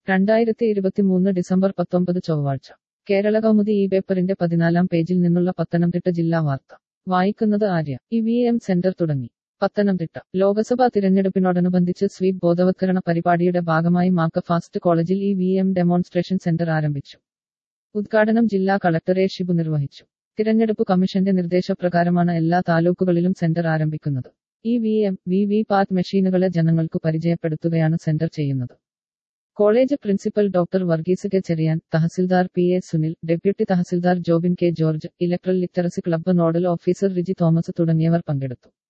രണ്ടായിരത്തി ഇരുപത്തിമൂന്ന് ഡിസംബർ പത്തൊമ്പത് ചൊവ്വാഴ്ച കേരള കൗമുദി ഈ പേപ്പറിന്റെ പതിനാലാം പേജിൽ നിന്നുള്ള പത്തനംതിട്ട ജില്ലാ വാർത്ത വായിക്കുന്നത് Arya E V M centre തുടങ്ങി പത്തനംതിട്ട ലോക്സഭാ തിരഞ്ഞെടുപ്പിനോടനുബന്ധിച്ച് സ്വീപ് ബോധവത്കരണ പരിപാടിയുടെ ഭാഗമായി മാക്ക ഫാസ്റ്റ് കോളേജിൽ E V M demonstration centre ആരംഭിച്ചു ഉദ്ഘാടനം ജില്ലാ കളക്ടർ എ ഷിബു നിർവഹിച്ചു തിരഞ്ഞെടുപ്പ് കമ്മീഷന്റെ നിർദ്ദേശപ്രകാരമാണ് എല്ലാ താലൂക്കുകളിലും സെന്റർ ആരംഭിക്കുന്നത് E V M V V pat മെഷീനുകളെ ജനങ്ങൾക്കു പരിചയപ്പെടുത്തുകയാണ് സെന്റർ ചെയ്യുന്നത് college principal doctor Varghese K Cherian tahsildar P A Sunil deputy tahsildar Jobin K George electoral literacy club nodal officer Riji Thomas തുടങ്ങിയവർ പങ്കെടുത്തു